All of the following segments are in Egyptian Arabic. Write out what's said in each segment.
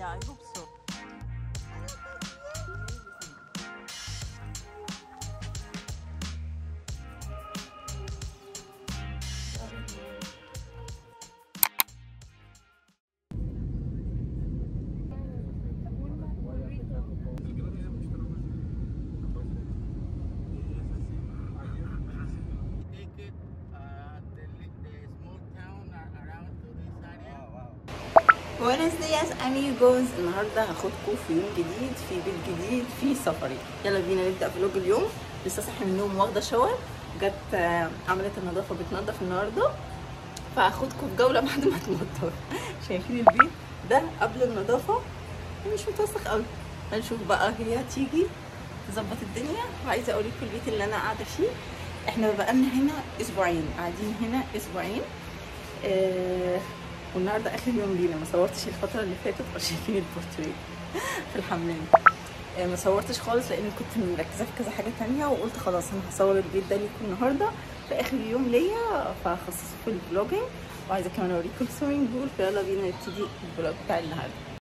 Yeah, I hope so. take it uh, the, li- the small town a- around to this area. بوينس دياس اميجوز النهارده هاخدكم في يوم جديد في بيت جديد في سفري يلا بينا نبدا فلوج اليوم لسه صاحي من النوم واخده شاور جت آه، عملت النظافه بتنظف النهارده فهاخدكم في جوله بعد ما تنضف شايفين البيت ده قبل النظافه مش متوسخ قوي هنشوف بقى هي تيجي تظبط الدنيا وعايزه اوريكم البيت اللي انا قاعده فيه احنا بقالنا هنا اسبوعين قاعدين هنا اسبوعين آه والنهارده اخر يوم لينا ما صورتش الفتره اللي فاتت عشان شايفين البورتريه في الحمام آه، ما صورتش خالص لان كنت مركزه في كذا حاجه تانية وقلت خلاص انا هصور البيت ده ليكم النهارده في اخر يوم ليا فهخصصه في الفلوجينج وعايزه كمان اوريكم السوينج بول فيلا بينا نبتدي الفلوج بتاع النهارده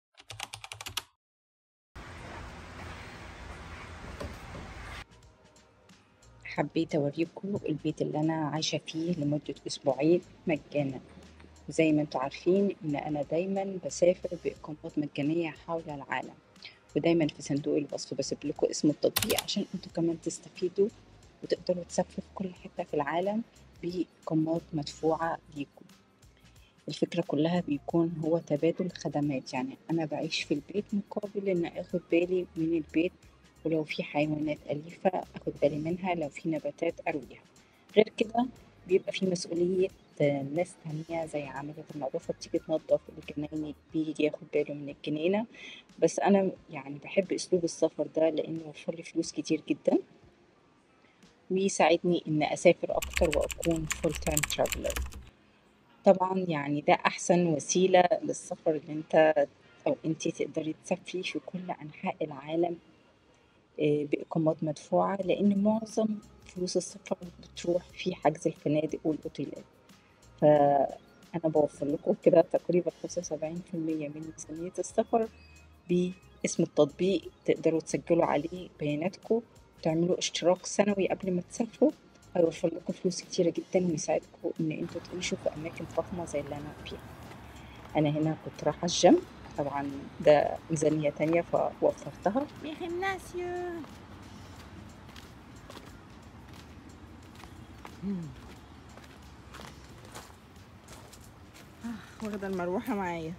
حبيت اوريكم البيت اللي انا عايشه فيه لمده اسبوعين مجانا زي ما انتم عارفين ان انا دايما بسافر باقامات مجانيه حول العالم ودايما في صندوق الوصف بسيب لكم اسم التطبيق عشان انتوا كمان تستفيدوا وتقدروا تسافروا في كل حته في العالم باقامات مدفوعه ليكم الفكرة كلها بيكون هو تبادل خدمات يعني أنا بعيش في البيت مقابل إن أخد بالي من البيت ولو في حيوانات أليفة أخد بالي منها لو في نباتات أرويها غير كده بيبقى في مسؤولية ناس تانية زي عاملة النظافة بتيجي تنظف الجناين بيجي ياخد باله من الجنينة بس أنا يعني بحب أسلوب السفر ده لأنه وفر لي فلوس كتير جدا ويساعدني إن أسافر أكتر وأكون فول تايم ترافلر طبعا يعني ده أحسن وسيلة للسفر اللي أنت أو أنتي تقدري تسافري في كل أنحاء العالم آه، بإقامات مدفوعة لأن معظم فلوس السفر بتروح في حجز الفنادق والأوتيلات فأنا بوفر لكم كده تقريبا خمسة وسبعين في المية من ميزانية السفر باسم التطبيق تقدروا تسجلوا عليه بياناتكم وتعملوا اشتراك سنوي قبل ما تسافروا هيوفر لكم فلوس كتيرة جدا ويساعدكم إن انتوا تعيشوا في أماكن فخمة زي اللي أنا فيها أنا هنا كنت رايحة الجيم طبعا ده ميزانية تانية فوفرتها Mi gimnasio. واخده المروحه معايا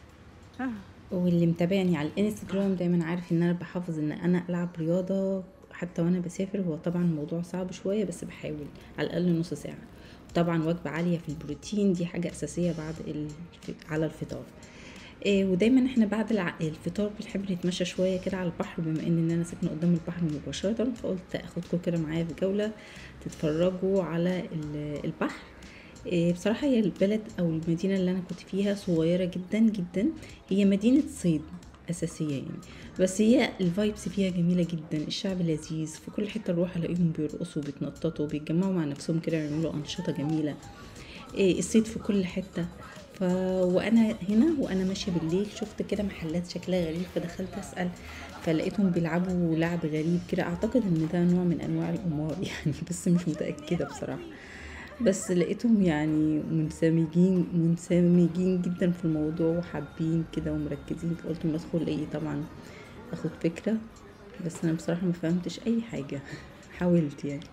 واللي متابعني على الانستجرام دايما عارف ان انا بحافظ ان انا العب رياضه حتى وانا بسافر هو طبعا الموضوع صعب شويه بس بحاول على الاقل نص ساعه طبعا وجبه عاليه في البروتين دي حاجه اساسيه بعد الف... على الفطار إيه ودايما احنا بعد الع- الفطار بنحب نتمشى شويه كده على البحر بما ان انا ساكنه قدام البحر مباشره فقلت اخدكم كده معايا في جوله تتفرجوا على ال- البحر إيه بصراحة هي البلد أو المدينة اللي أنا كنت فيها صغيرة جدا جدا هي مدينة صيد أساسية يعني بس هي الفايبس فيها جميلة جدا الشعب لذيذ في كل حتة نروح ألاقيهم بيرقصوا بيتنططوا بيتجمعوا مع نفسهم كده يعملوا أنشطة جميلة إيه الصيد في كل حتة ف... وانا هنا وانا ماشيه بالليل شفت كده محلات شكلها غريب فدخلت اسال فلقيتهم بيلعبوا لعب غريب كده اعتقد ان ده نوع من انواع القمار يعني بس مش متاكده بصراحه بس لقيتهم يعني منسمجين منسمجين جدا في الموضوع وحابين كده ومركزين فقلت ما ادخل ايه طبعا اخد فكره بس انا بصراحه ما فهمتش اي حاجه حاولت يعني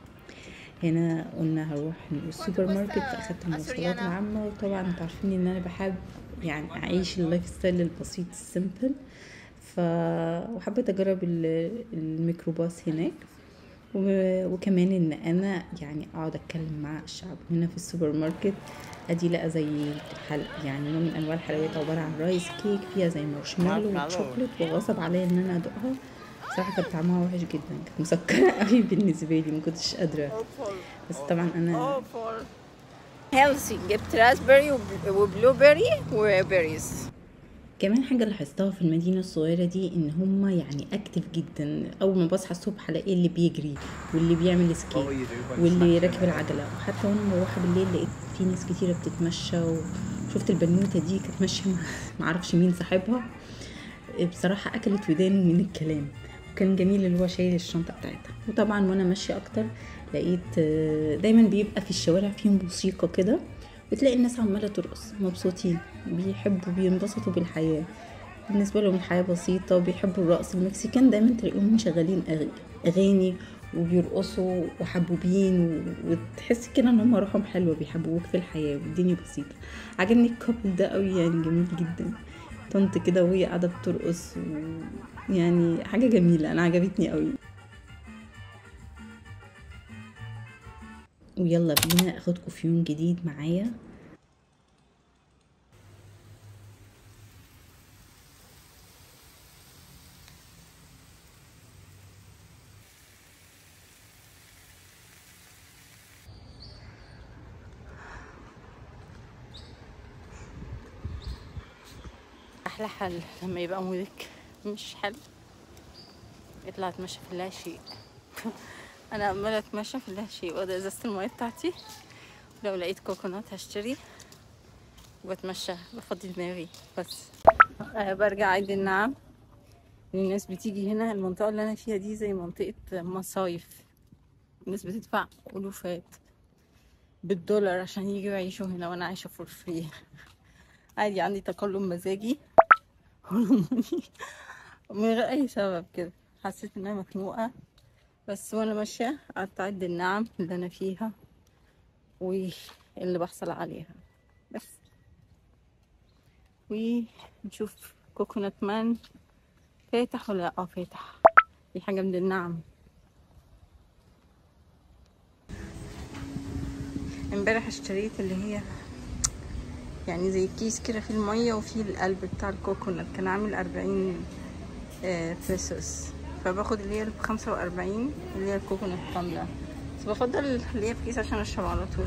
هنا قلنا هروح السوبر ماركت فاخدت المواصلات العامة وطبعا انتوا عارفين ان انا بحب يعني اعيش اللايف ستايل البسيط السيمبل ف وحبيت اجرب ال- الميكروباص هناك و- وكمان ان انا يعني اقعد اتكلم مع الشعب هنا في السوبر ماركت ادي لقى زي حل يعني نوع من انواع الحلويات عباره عن رايس كيك فيها زي مارشميلو وشوكليت وغصب عليا ان انا ادوقها بصراحه كانت طعمها وحش جدا كانت مسكره قوي بالنسبه لي ما كنتش قادره بس طبعا انا هيلثي جبت راسبري وبلو بيري وبيريز كمان حاجة لاحظتها في المدينة الصغيرة دي ان هما يعني اكتف جدا اول ما بصحى الصبح الاقي اللي بيجري واللي بيعمل سكيت واللي راكب العجلة وحتى وانا مروحة بالليل لقيت في ناس كتيرة بتتمشى وشفت البنوتة دي كانت ماشية مع- معرفش مين صاحبها بصراحة أكلت ودانه من الكلام وكان جميل اللي هو شايل الشنطة بتاعتها وطبعا وأنا ماشية أكتر لقيت آه، دايما بيبقى في الشوارع فيه موسيقى كده بتلاقي الناس عمالة ترقص مبسوطين بيحبوا بينبسطوا بالحياة بالنسبة لهم الحياة بسيطة وبيحبوا الرقص المكسيكان دايما تلاقيهم مشغلين أغ- أغاني وبيرقصوا وحبوبين و- وتحس كده ان هم روحهم حلوة بيحبوك في الحياة والدنيا بسيطة عجبني الكابل ده قوي يعني جميل جدا طنط كده وهي قاعدة بترقص و... يعني حاجة جميلة أنا عجبتني قوي ويلا بينا اخدكم في يوم جديد معايا احلى حل لما يبقى مودك مش حلو اطلع اتمشى في اللا شيء انا عماله اتمشى في اللا شيء واخده ازازه الميه بتاعتي لو لقيت كوكونات هشتري وبتمشى بفضي دماغي بس أه برجع عيد النعم الناس بتيجي هنا المنطقة اللي أنا فيها دي زي منطقة مصايف الناس بتدفع ألوفات بالدولار عشان يجوا يعيشوا هنا وأنا عايشة فور فري عادي عندي تقلب مزاجي هرموني من غير أي سبب كده حسيت إن أنا مخنوقة بس وأنا ماشية قعدت أعد النعم اللي أنا فيها واللي بحصل عليها بس ونشوف كوكونات مان فاتح ولا اه فاتح دي حاجة من النعم امبارح اشتريت اللي هي يعني زي كيس كده فيه المية وفيه القلب بتاع الكوكونات كان عامل أربعين بيسوس فباخد اللي هي بخمسة وأربعين اللي هي الكوكونات كاملة بس بفضل اللي هي في كيس عشان أشرب على طول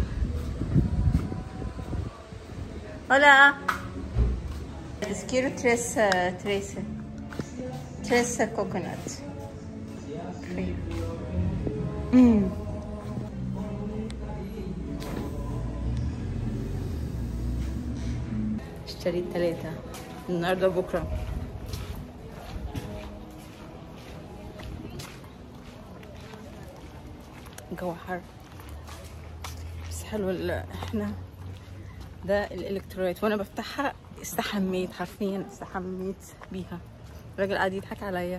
Hola. Les quiero tres, uh, tres, tres uh, coconut. Free. Mm. اشتريت ثلاثة النهاردة بكرة الجو حر بس حلو ال- احنا ده الالكترولايت وانا بفتحها استحميت حرفيا استحميت بيها الراجل قاعد يضحك عليا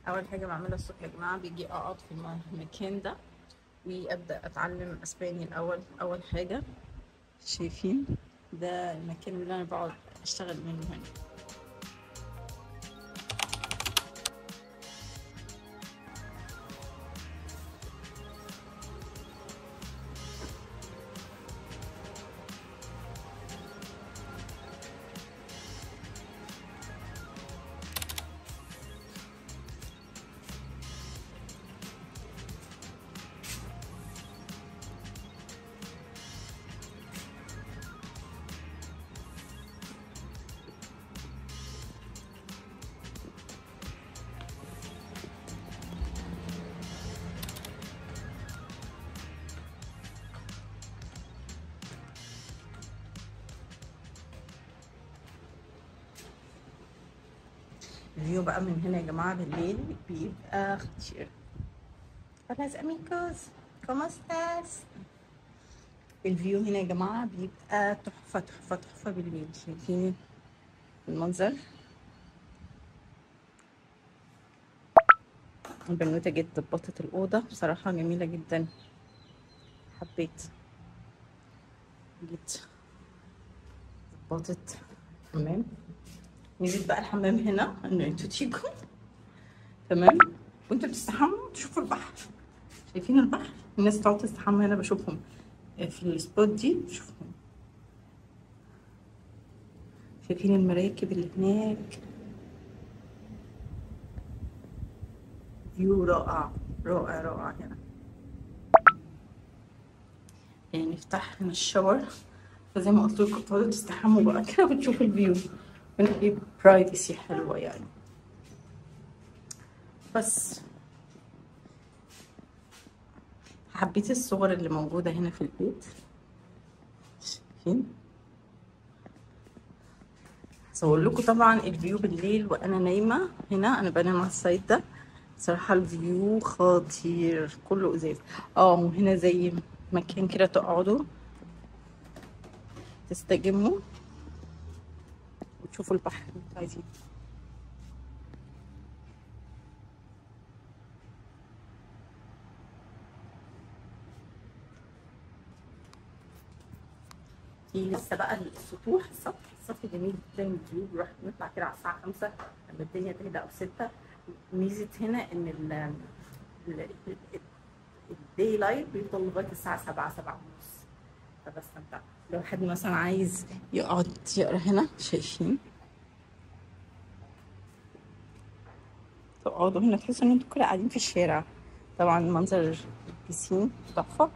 اول حاجه بعملها الصبح يا جماعه بيجي اقعد في الم- المكان ده وابدا اتعلم اسباني الاول اول حاجه شايفين ده المكان اللي انا بقعد اشتغل منه هنا الفيو بقى من هنا يا جماعه بالليل بيبقى خطير Hola amigos, ¿cómo estás? الفيو هنا يا جماعة بيبقى تحفة تحفة تحفة بالليل شايفين المنظر البنوتة جت ظبطت الأوضة بصراحة جميلة جدا حبيت جيت ظبطت الحمام نزلت بقى الحمام هنا انه انتوا تيجوا تمام وانتوا بتستحموا تشوفوا البحر شايفين البحر الناس تقعد تستحمى هنا بشوفهم في السبوت دي بشوفهم شايفين المراكب اللي هناك فيو رائع رائع رائع هنا يعني نفتح هنا الشاور فزي ما قلت لكم تقعدوا تستحموا بقى كده وتشوفوا الفيو هنا في برايفسي حلوة يعني بس حبيت الصور اللي موجودة هنا في البيت شايفين هصور لكم طبعا الفيو بالليل وانا نايمة هنا انا بنام على السايد ده صراحة الفيو خطير كله ازاز اه وهنا زي مكان كده تقعدوا تستجموا وتشوفوا البحر اللي انتوا عايزين في لسه بقى السطوح السطح السطح جميل جدا الفيو بنروح نطلع كده على الساعة خمسة لما الدنيا تهدى أو ستة ميزة هنا إن ال الدي لايت بيفضل لغاية الساعة سبعة سبعة ونص فبستمتع لو حد مثلا عايز يقعد يقرا هنا شايفين تقعدوا هنا تحسوا ان انتوا كده قاعدين في الشارع طبعا منظر البسين تحفة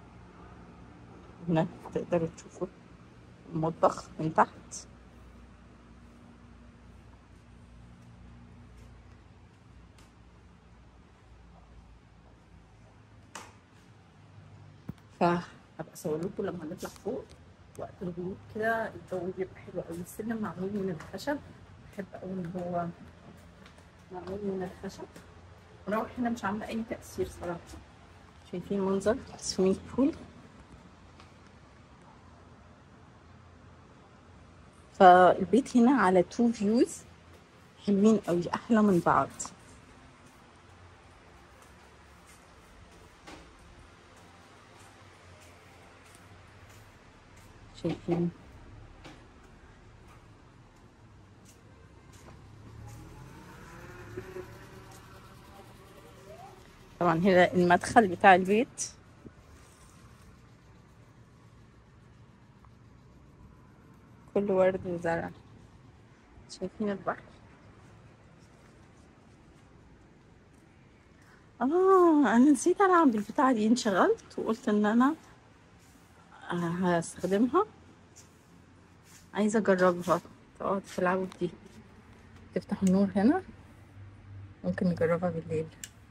هنا تقدروا تشوفوا المطبخ من تحت فهبقى اصور لكم لما نطلع فوق وقت الغروب كده الجو بيبقى حلو قوي السلم معمول من الخشب بحب قوي ان هو معمول من الخشب ونروح هنا مش عامله اي تاثير صراحه شايفين منظر سويمنج بول فالبيت هنا على تو فيوز حلوين قوي احلى من بعض شايفين طبعا هنا المدخل بتاع البيت كله ورد وزرع شايفين البحر اه انا نسيت العب بالبتاعه دي انشغلت وقلت ان انا هستخدمها عايزه اجربها تقعد تلعبوا بدي تفتح النور هنا ممكن نجربها بالليل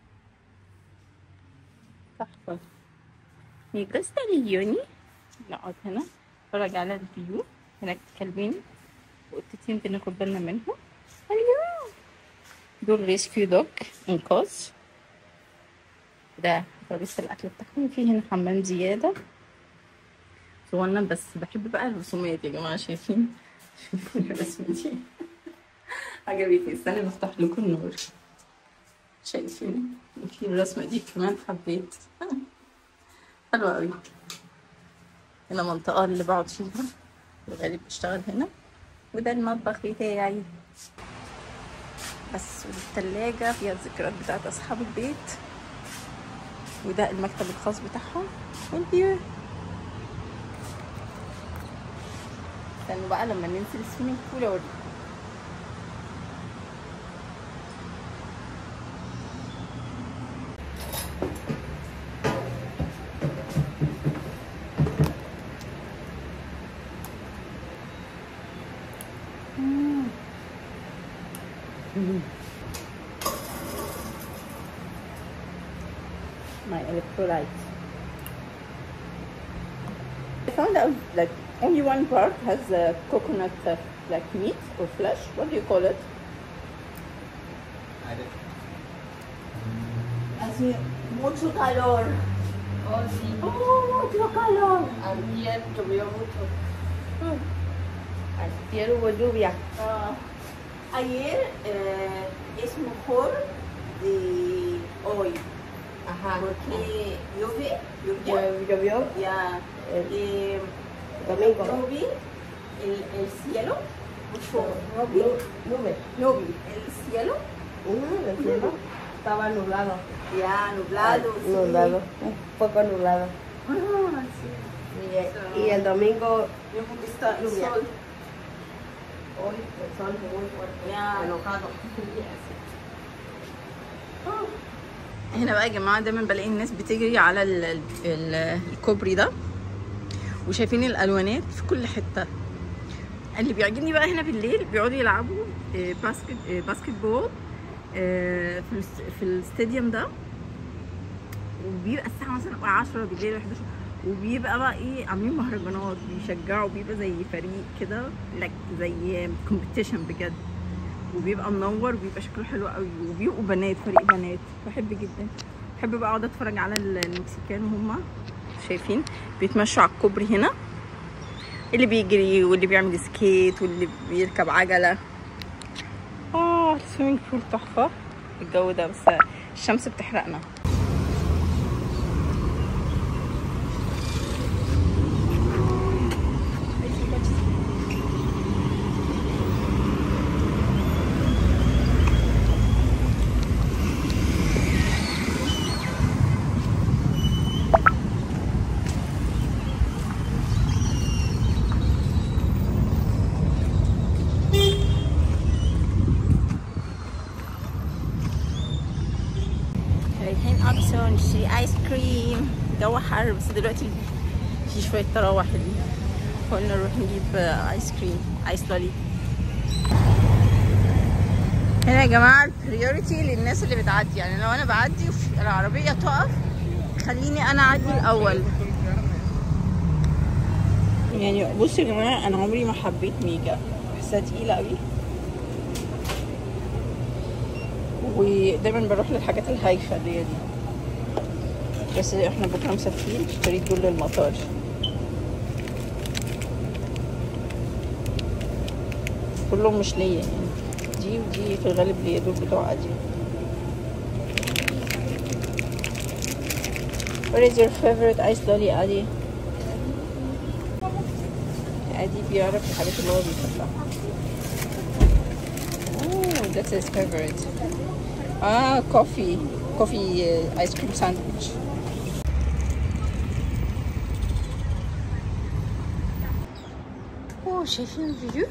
تحفه مي جوستا اليوني نقعد هنا نتفرج على الفيو هناك كلبين وقطتين بناخد بالنا منهم الو دول ريسكيو دوج انقاذ ده ترابيزة الأكل بتاعهم في هنا حمام زيادة صغنن بس بحب بقى الرسومات يا جماعة شايفين شوفوا الرسمة دي عجبتني استنى بفتح لكم النور شايفين في الرسمة دي كمان حبيت حلوة قوي هنا منطقة اللي بقعد فيها الغالب بشتغل هنا وده المطبخ بتاعي بس والتلاجة فيها الذكريات بتاعت أصحاب البيت وده المكتب الخاص بتاعهم والبير استنوا بقى لما ننزل السويمنج بول اوريكم my electrolytes. I found out like only one part has uh, coconut uh, like meat or flesh. What do you call it? Así, mucho calor. Oh, sí. Oh, mucho calor. Ayer llovió mucho. Ayer hubo lluvia. ayer eh, es mejor de hoy. Ajá. Porque llueve, lluvia. Llo- Llovió Ya. Eh, domingo. no vi el, el cielo. Mucho. No vi. Nu- Nube. No vi el cielo. Mm, el cielo estaba nublado. Ya, nublado. sí. Nublado. Un poco nublado. Ah, sí. Y, y el domingo, Yo porque está Lluvia. sol. hoy, el sol muy fuerte. Ya. Enojado. هنا بقى يا جماعه دايما بلاقي الناس بتجري على ال ال ال الكوبري ده وشايفين الالوانات في كل حته اللي بيعجبني بقى هنا بالليل بيقعدوا يلعبوا آه، باسكت آه، باسكت بول آه، في الاس- في الاستاديوم ده وبيبقى الساعه مثلا 10 بالليل 11 وبيبقى بقى ايه عاملين مهرجانات بيشجعوا بيبقى زي فريق كده like زي كومبيتيشن بجد وبيبقى منور وبيبقى شكله حلو قوي وبيبقوا بنات فريق بنات بحب جدا بحب بقى اقعد اتفرج على المكسيكان وهم شايفين بيتمشوا على الكوبري هنا اللي بيجري واللي بيعمل سكيت واللي بيركب عجله اه السويمنج بول تحفه الجو ده بس الشمس بتحرقنا رايحين ابسون نشتري ايس كريم جو حر بس دلوقتي في شويه تراوح حلوين قلنا نروح نجيب ايس كريم ايس لولي هنا يا جماعه البريوريتي للناس اللي بتعدي يعني لو انا بعدي وفي العربيه تقف خليني انا اعدي الاول يعني بصوا يا جماعه انا عمري ما حبيت ميجا بحسها تقيله قوي ودايما بروح للحاجات الهايفه اللي هي دي بس احنا بكره مسافرين اشتريت دول للمطار كلهم مش ليا يعني دي ودي في الغالب ليا دول بتوع ادي What is your favorite ice lolly ادي؟ ادي بيعرف الحاجات اللي هو بيحبها Oh, that's his favorite. Ah, coffee. Coffee uh, ice cream sandwich. Oh, شايفين الفيديو؟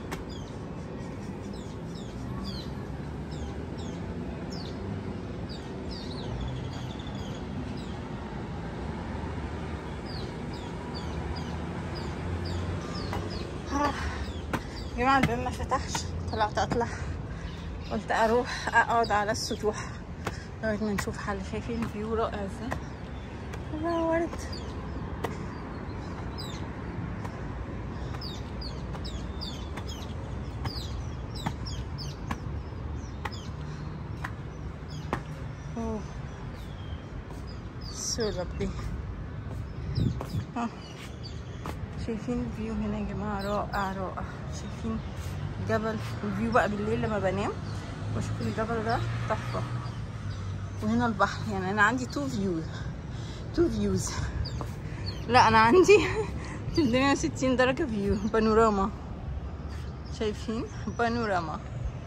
آه. يا جماعة الباب ما فتحش طلعت اطلع قلت اروح اقعد على السطوح لغايه ما نشوف حل شايفين الفيو رائع ازاي الله ورد اوه so lovely آه. شايفين الفيو هنا يا جماعة رائع رائع شايفين الجبل والفيو بقى بالليل لما بنام بشوف الجبل ده تحفة وهنا البحر يعني انا عندي تو فيو تو فيوز لا انا عندي 360 درجة فيو بانوراما شايفين بانوراما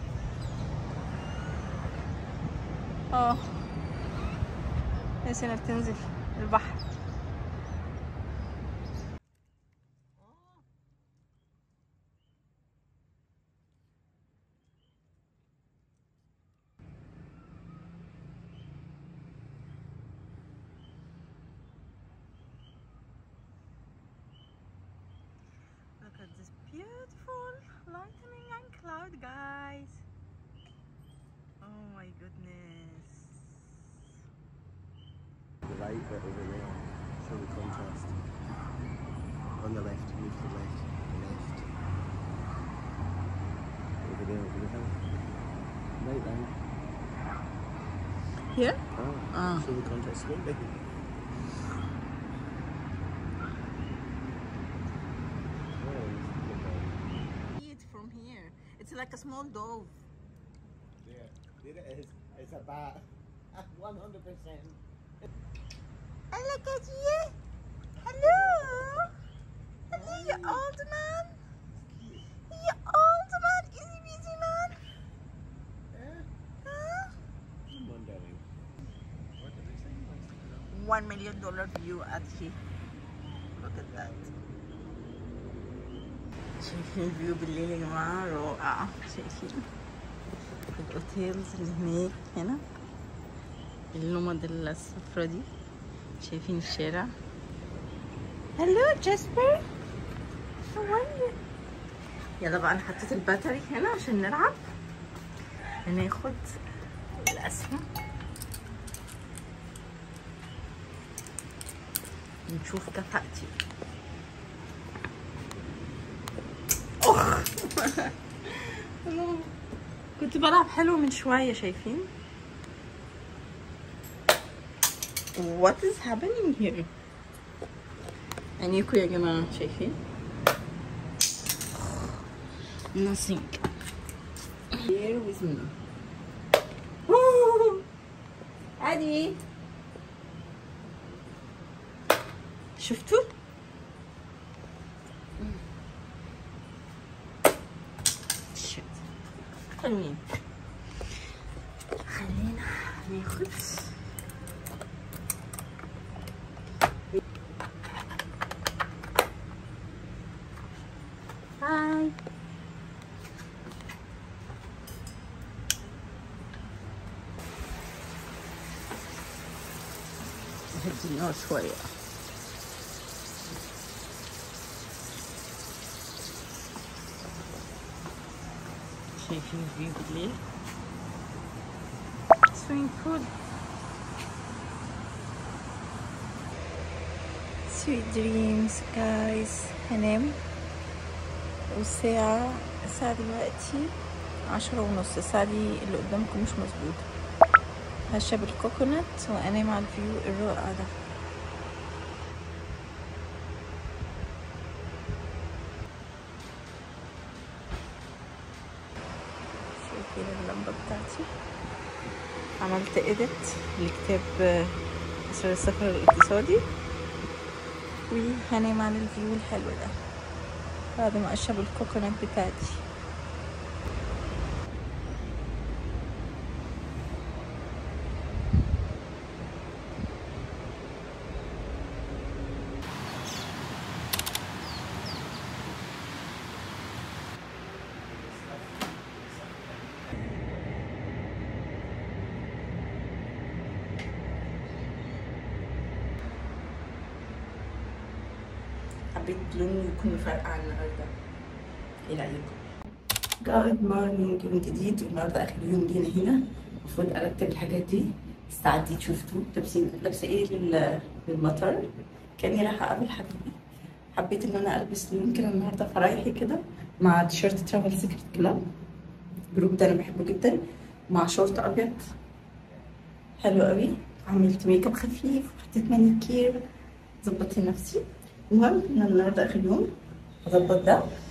اه ناس هنا بتنزل البحر Look at this beautiful lightning and cloud, guys. Oh my goodness. The light bit over there, show the contrast. On the left, move to the left, the left. Over there, over the hill. Right then. Here? Oh, Ah. show the contrast slowly. Oh, See it from here. It's like a small dove. there, there it is. It's a bat. 100%. And look at you. Hello. Hello, you old man. You old man. Easy busy man. Huh? Come on, darling. What did they say? One million dollar view at here. Look at that. شايفين الفيو بالليل يا جماعة رائع شايفين الأوتيلز اللي هناك هنا اللمض الصفرا دي شايفين الشارع هلو جاسبر How are you? يلا بقى انا حطيت الباتري هنا عشان نلعب هناخد الأسهم نشوف كفاءتي أخ كنت بلعب حلو من شوية شايفين What is happening here عينيكوا يا جماعة شايفين Nothing Here with me عادي شفتوا؟ شت. حلوين خلينا ناخد هاي هدي النار شويه شايفين الفيو بالليل سويمينج بول سويت دريمز جايز هنام والساعة الساعة دلوقتي عشرة ونص الساعة دي اللي قدامكم مش مظبوطة هشرب الكوكونات وانام على الفيو الرائع ده شايفين اللمبة بتاعتي عملت إيديت لكتاب آه، أسرار السفر الاقتصادي وهنام على الفيو الحلو ده بعد ما أشرب الكوكونات بتاعتي حبيت لونه يكون فرقع النهارده ايه رايكم؟ جود مورنينج يوم جديد والنهارده اخر يوم لينا هنا المفروض ارتب الحاجات دي الساعات دي شفتوا لابسين لابسه ايه لل- للمطر كاني رايحه اقابل حبيبي حبيت ان انا البس لون كده النهارده فرايحي كده مع تيشيرت ترافل سيكريت كلاب الجروب ده انا بحبه جدا مع شورت ابيض حلو قوي عملت ميك اب خفيف وحطيت مانيكير ظبطت نفسي المهم ان أنا النهارده اخر يوم اظبط ده